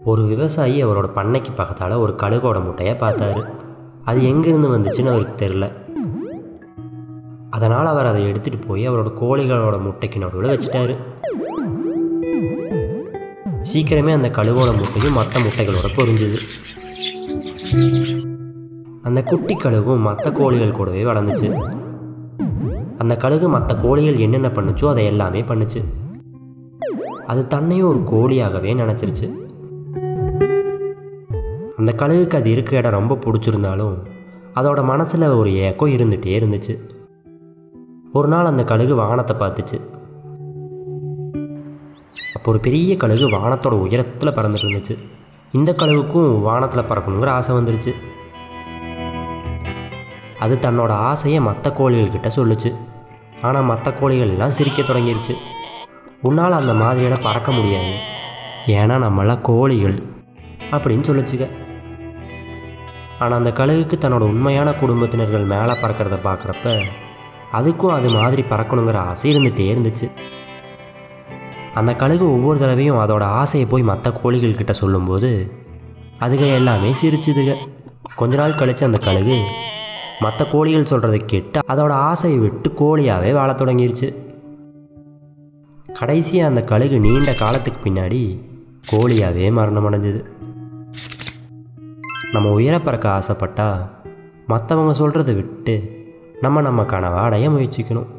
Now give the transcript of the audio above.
ஒரு விவசாயி அவரோட பண்ணைக்கு பக்கத்தால் ஒரு கழுகோட முட்டையை பார்த்தாரு அது எங்கேருந்து வந்துச்சுன்னு அவருக்கு தெரில அதனால் அவர் அதை எடுத்துகிட்டு போய் அவரோட கோழிகளோட முட்டைக்கு நடுவில் வச்சுட்டாரு சீக்கிரமே அந்த கழுகோட முட்டையும் மற்ற முட்டைகளோட பொரிஞ்சுது அந்த குட்டி கழுகும் மற்ற கோழிகள் கூடவே வளர்ந்துச்சு அந்த கழுகு மற்ற கோழிகள் என்னென்ன பண்ணுச்சோ அதை எல்லாமே பண்ணுச்சு அது தன்னையும் ஒரு கோழியாகவே நினச்சிருச்சு அந்த கழுகுக்கு அது இருக்க இடம் ரொம்ப பிடிச்சிருந்தாலும் அதோட மனசில் ஒரு ஏக்கம் இருந்துகிட்டே இருந்துச்சு ஒரு நாள் அந்த கழுகு வானத்தை பார்த்துச்சு அப்போ ஒரு பெரிய கழுகு வானத்தோட உயரத்தில் பறந்துட்டு இருந்துச்சு இந்த கழுகுக்கும் வானத்தில் பறக்கணுங்கிற ஆசை வந்துருச்சு அது தன்னோட ஆசையை மற்ற கோழிகள்கிட்ட சொல்லுச்சு ஆனால் மற்ற கோழிகள் எல்லாம் சிரிக்க தொடங்கிருச்சு உன்னால் அந்த மாதிரியெல்லாம் பறக்க முடியாது ஏன்னா நம்மளாம் கோழிகள் அப்படின்னு சொல்லிச்சுக்க ஆனால் அந்த கழுகுக்கு தன்னோட உண்மையான குடும்பத்தினர்கள் மேலே பறக்கிறத பார்க்குறப்ப அதுக்கும் அது மாதிரி பறக்கணுங்கிற ஆசை இருந்துகிட்டே இருந்துச்சு அந்த கழுகு ஒவ்வொரு தடவையும் அதோட ஆசையை போய் மற்ற கோழிகள் கிட்ட சொல்லும்போது அதுக எல்லாமே சிரிச்சுதுக கொஞ்ச நாள் கழித்து அந்த கழுகு மற்ற கோழிகள் சொல்கிறத கேட்டு அதோட ஆசையை விட்டு கோழியாகவே வாழத் தொடங்கிருச்சு கடைசியாக அந்த கழுகு நீண்ட காலத்துக்கு பின்னாடி கோழியாகவே மரணம் அடைஞ்சுது நம்ம உயர பறக்க ஆசைப்பட்டா மற்றவங்க சொல்கிறத விட்டு நம்ம நம்ம கனவை அடைய முயற்சிக்கணும்